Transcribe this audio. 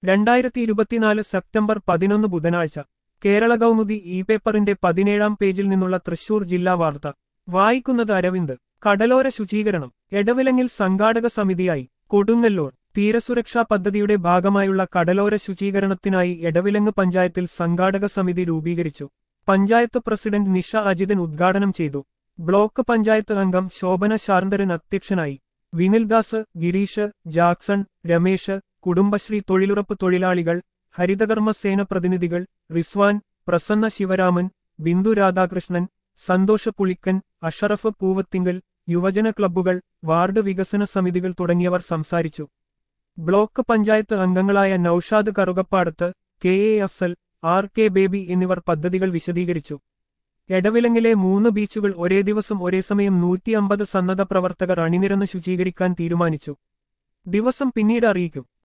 രണ്ടായിരത്തി ഇരുപത്തിനാല് സെപ്റ്റംബർ പതിനൊന്ന് ബുധനാഴ്ച കേരള കൗമുദി ഇ പേപ്പറിന്റെ പതിനേഴാം പേജിൽ നിന്നുള്ള തൃശൂർ ജില്ലാ വാർത്ത വായിക്കുന്നത് അരവിന്ദ് കടലോര ശുചീകരണം എടവിലങ്ങിൽ സംഘാടക സമിതിയായി കൊടുങ്ങല്ലൂർ തീരസുരക്ഷാ പദ്ധതിയുടെ ഭാഗമായുള്ള കടലോര ശുചീകരണത്തിനായി എടവിലങ്ങ് പഞ്ചായത്തിൽ സംഘാടക സമിതി രൂപീകരിച്ചു പഞ്ചായത്ത് പ്രസിഡന്റ് നിഷ അജിതൻ ഉദ്ഘാടനം ചെയ്തു ബ്ലോക്ക് പഞ്ചായത്ത് അംഗം ശോഭന ശാർന്ദരൻ അധ്യക്ഷനായി വിനിൽദാസ് ഗിരീഷ് ജാക്സൺ രമേശ് കുടുംബശ്രീ തൊഴിലുറപ്പ് തൊഴിലാളികൾ ഹരിതകർമ്മ സേന പ്രതിനിധികൾ റിസ്വാൻ പ്രസന്ന ശിവരാമൻ ബിന്ദു രാധാകൃഷ്ണൻ സന്തോഷ പുളിക്കൻ അഷറഫ് പൂവത്തിങ്കൽ യുവജന ക്ലബ്ബുകൾ വാർഡ് വികസന സമിതികൾ തുടങ്ങിയവർ സംസാരിച്ചു ബ്ലോക്ക് പഞ്ചായത്ത് അംഗങ്ങളായ Noushad Karukappadath K A Afsal R K Baby എന്നിവർ പദ്ധതികൾ വിശദീകരിച്ചു എടവിലങ്ങിലെ മൂന്ന് ബീച്ചുകൾ ഒരേ ദിവസം ഒരേ സമയം നൂറ്റി അമ്പത് സന്നദ്ധ പ്രവർത്തകർ അണിനിരന്ന് ശുചീകരിക്കാൻ തീരുമാനിച്ചു ദിവസം പിന്നീട് അറിയിക്കും